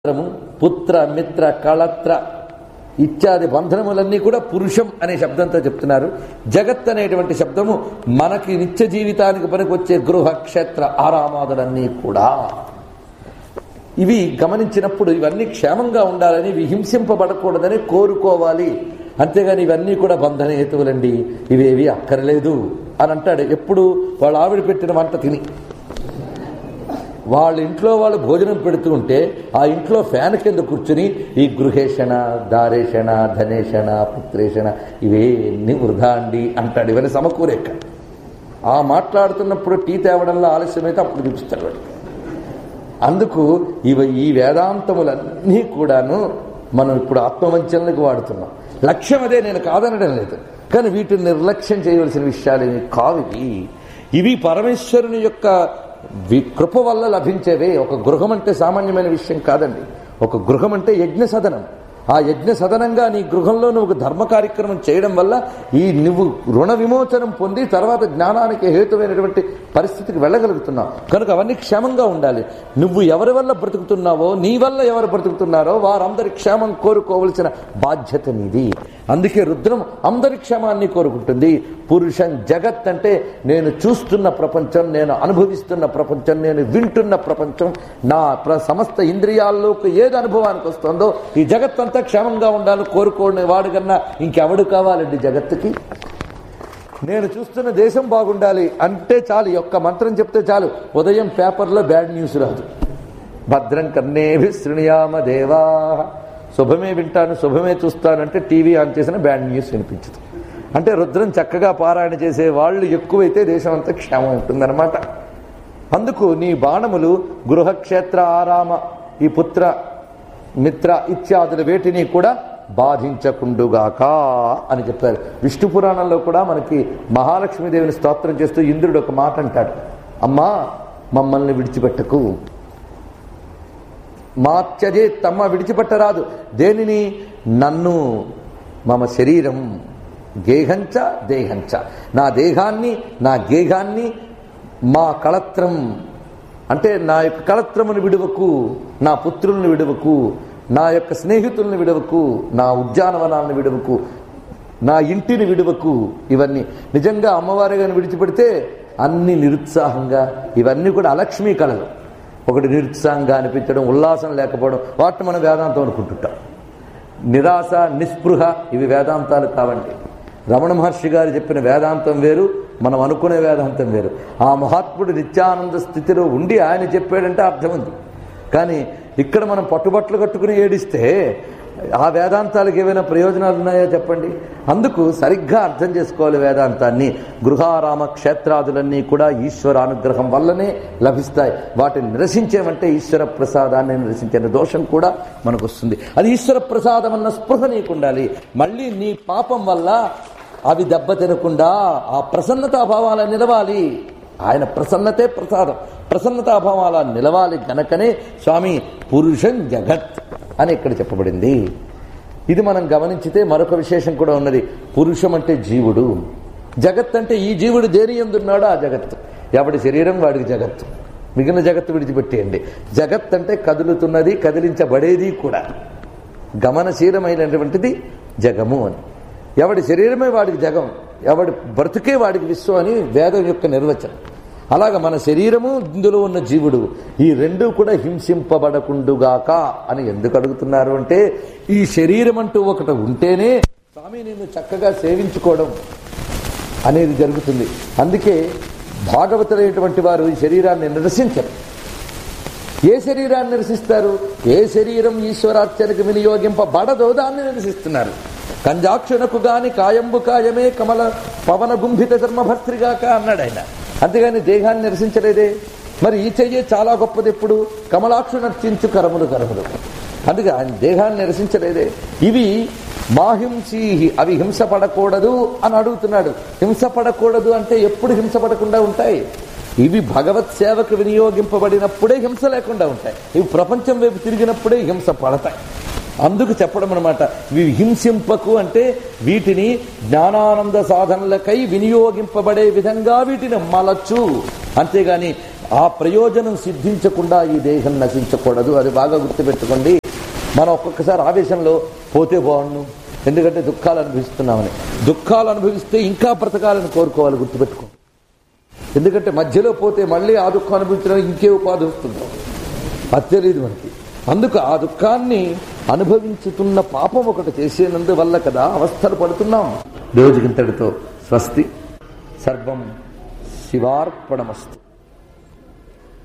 బంధనము పుత్ర మిత్ర కళత్ర ఇత్యాది బంధనములన్నీ కూడా పురుషం అనే శబ్దంతో చెప్తున్నారు జగత్ అనేటువంటి శబ్దము మనకి నిత్య జీవితానికి పనికొచ్చే గృహ క్షేత్ర ఆరామాదులన్నీ కూడా ఇవి గమనించినప్పుడు ఇవన్నీ క్షేమంగా ఉండాలని ఇవి హింసింపబడకూడదని కోరుకోవాలి అంతేగాని ఇవన్నీ కూడా బంధన హేతువులండి ఇవేవి అక్కర్లేదు అని అంటాడు ఎప్పుడు వాళ్ళ ఆవిడ పెట్టిన వంట తిని వాళ్ళ ఇంట్లో వాళ్ళు భోజనం పెడుతూ ఉంటే ఆ ఇంట్లో ఫ్యాన్ కింద కూర్చుని ఈ గృహేషణ దారేషణ ధనేషణ పుత్రేషణ ఇవేన్ని వృధా అండి అంటాడు ఇవన్నీ సమకూరేక ఆ మాట్లాడుతున్నప్పుడు టీ తేవడంలో ఆలస్యమైతే అప్పుడు చూపిస్తాడు వాడు అందుకు ఇవి ఈ వేదాంతములన్నీ కూడాను మనం ఇప్పుడు ఆత్మవంచనలకు వాడుతున్నాం లక్ష్యం అదే నేను కాదనడం లేదు కానీ వీటిని నిర్లక్ష్యం చేయవలసిన విషయాలు ఇవి కావు ఇవి ఇవి పరమేశ్వరుని యొక్క వి- కృప వల్ల లభించేవే ఒక గృహం అంటే సామాన్యమైన విషయం కాదండి ఒక గృహం అంటే యజ్ఞ సదనం ఆ యజ్ఞ సదనంగా నీ గృహంలో నువ్వు ధర్మ కార్యక్రమం చేయడం వల్ల ఈ నువ్వు రుణ విమోచనం పొంది తర్వాత జ్ఞానానికి హేతువైనటువంటి పరిస్థితికి వెళ్ళగలుగుతున్నావు కనుక అవన్నీ క్షేమంగా ఉండాలి నువ్వు ఎవరి వల్ల బ్రతుకుతున్నావో నీ వల్ల ఎవరు బ్రతుకుతున్నారో వారందరి క్షేమం కోరుకోవలసిన బాధ్యత నీది అందుకే రుద్రం అందరి క్షేమాన్ని కోరుకుంటుంది పురుషం జగత్ అంటే నేను చూస్తున్న ప్రపంచం నేను అనుభవిస్తున్న ప్రపంచం నేను వింటున్న ప్రపంచం నా ప్ర- సమస్త ఇంద్రియాల్లోకి ఏది అనుభవానికి వస్తుందో ఈ జగత్ అంతా క్షేమంగా ఉండాలని కోరుకోని వాడు కన్నా ఇంకెవడు కావాలండి జగత్తుకి నేను చూస్తున్న దేశం బాగుండాలి అంటే చాలు ఈ ఒక్క మంత్రం చెప్తే చాలు ఉదయం పేపర్లో బ్యాడ్ న్యూస్ రాదు భద్రం కన్నేభి శృణుయామ దేవా శుభమే వింటాను శుభమే చూస్తానంటే టీవీ ఆన్ చేసిన బ్యాడ్ న్యూస్ వినిపించదు అంటే రుద్రం చక్కగా పారాయణ చేసే వాళ్ళు ఎక్కువైతే దేశం అంతా క్షేమం ఉంటుందన్నమాట అందుకు నీ బాణములు గృహక్షేత్ర ఆరామ ఈ పుత్ర మిత్ర ఇత్యాదుల వేటిని కూడా బాధించకుండుగాక అని చెప్పారు విష్ణు పురాణంలో కూడా మనకి మహాలక్ష్మీదేవిని స్తోత్రం చేస్తూ ఇంద్రుడు ఒక మాట అంటాడు అమ్మా మమ్మల్ని విడిచిపెట్టకు మాత్యజే తమ్మ విడిచిపెట్టరాదు దేనిని నన్ను మమ శరీరం గేహంచ దేహంచ నా దేహాన్ని నా గేహాన్ని మా కళత్రం అంటే నా యొక్క కళత్రమును విడువకు నా పుత్రుల్ని విడువకు నా యొక్క స్నేహితుల్ని విడువకు నా ఉద్యానవనాలను విడువకు నా ఇంటిని విడువకు ఇవన్నీ నిజంగా అమ్మవారి గారిని విడిచిపెడితే అన్ని నిరుత్సాహంగా ఇవన్నీ కూడా అలక్ష్మీ కళలు ఒకటి నిరుత్సాహంగా అనిపించడం ఉల్లాసం లేకపోవడం వాటిని మనం వేదాంతం అనుకుంటుంటాం నిరాశ నిస్పృహ ఇవి వేదాంతాలు కావండి రమణ మహర్షి గారు చెప్పిన వేదాంతం వేరు మనం అనుకునే వేదాంతం వేరు ఆ మహాత్ముడు నిత్యానంద స్థితిలో ఉండి ఆయన చెప్పాడంటే అర్థం ఉంది కానీ ఇక్కడ మనం పట్టుబట్టలు కట్టుకుని ఏడిస్తే ఆ వేదాంతాలకు ఏమైనా ప్రయోజనాలు ఉన్నాయో చెప్పండి అందుకు సరిగ్గా అర్థం చేసుకోవాలి వేదాంతాన్ని గృహారామ క్షేత్రాదులన్నీ కూడా ఈశ్వర అనుగ్రహం వల్లనే లభిస్తాయి వాటిని నిరసించేమంటే ఈశ్వర ప్రసాదాన్ని నిరసించే దోషం కూడా మనకు వస్తుంది అది ఈశ్వర ప్రసాదం అన్న స్పృహ నీకు ఉండాలి మళ్ళీ నీ పాపం వల్ల అవి దెబ్బ తినకుండా ఆ ప్రసన్నతాభావాల నిలవాలి ఆయన ప్రసన్నతే ప్రసాదం ప్రసన్నతాభావాల నిలవాలి గనకనే స్వామి పురుషం జగత్ అని ఇక్కడ చెప్పబడింది ఇది మనం గమనించితే మరొక విశేషం కూడా ఉన్నది పురుషం అంటే జీవుడు జగత్ అంటే ఈ జీవుడు దేని ఎందున్నాడో ఆ జగత్తు ఎవడి శరీరం వాడికి జగత్తు మిగిలిన జగత్తు విడిచిపెట్టేయండి జగత్ అంటే కదులుతున్నది కదిలించబడేది కూడా గమనశీలమైనటువంటిది జగము అని ఎవడి శరీరమే వాడికి జగం ఎవడి బ్రతుకే వాడికి విశ్వం అని వేదం యొక్క నిర్వచనం అలాగ మన శరీరము ఇందులో ఉన్న జీవుడు ఈ రెండు కూడా హింసింపబడకుండుగాక అని ఎందుకు అడుగుతున్నారు అంటే ఈ శరీరం అంటూ ఒకటి ఉంటేనే స్వామి నిన్ను చక్కగా సేవించుకోవడం అనేది జరుగుతుంది అందుకే భాగవతులైనటువంటి వారు ఈ శరీరాన్ని నిరసించరు ఏ శరీరాన్ని నిరసిస్తారు ఏ శరీరం ఈశ్వరార్చనకు వినియోగింపబడదో దాన్ని నిరసిస్తున్నారు కంజాక్షునకు గాని కాయంబు కాయమే కమల పవన గుంభిత ధర్మభర్త్రిగాక అన్నాడు ఆయన అంతేగాని దేహాన్ని నిరసించలేదే మరి ఈ చెయ్యే చాలా గొప్పది ఎప్పుడు కమలాక్షు నర్చించు కరములు కరములు అందుకే ఆయన దేహాన్ని నిరసించలేదే ఇవి మాహింసీహి అవి హింసపడకూడదు అని అడుగుతున్నాడు హింసపడకూడదు అంటే ఎప్పుడు హింసపడకుండా ఉంటాయి ఇవి భగవత్ సేవకు వినియోగింపబడినప్పుడే హింస లేకుండా ఉంటాయి ఇవి ప్రపంచం వైపు తిరిగినప్పుడే హింస పడతాయి అందుకు చెప్పడం అనమాట ఇవి హింసింపకు అంటే వీటిని జ్ఞానానంద సాధనలకై వినియోగింపబడే విధంగా వీటిని మలచు అంతేగాని ఆ ప్రయోజనం సిద్ధించకుండా ఈ దేహం నశించకూడదు అది బాగా గుర్తుపెట్టుకోండి మనం ఒక్కొక్కసారి ఆవేశంలో పోతే బాగుండు ఎందుకంటే దుఃఖాలు అనుభవిస్తున్నామని దుఃఖాలు అనుభవిస్తే ఇంకా బ్రతకాలని కోరుకోవాలి గుర్తుపెట్టుకో ఎందుకంటే మధ్యలో పోతే మళ్ళీ ఆ దుఃఖం అనుభవించడానికి ఇంకే ఉపాధి వస్తుందో అది తెలియదు మనకి అందుకు ఆ దుఃఖాన్ని అనుభవించుతున్న పాపం ఒకటి చేసేనందువల్ల కదా అవస్థలు పడుతున్నాం రోజుకింతటితో స్వస్తి సర్వం శివార్పణమస్తు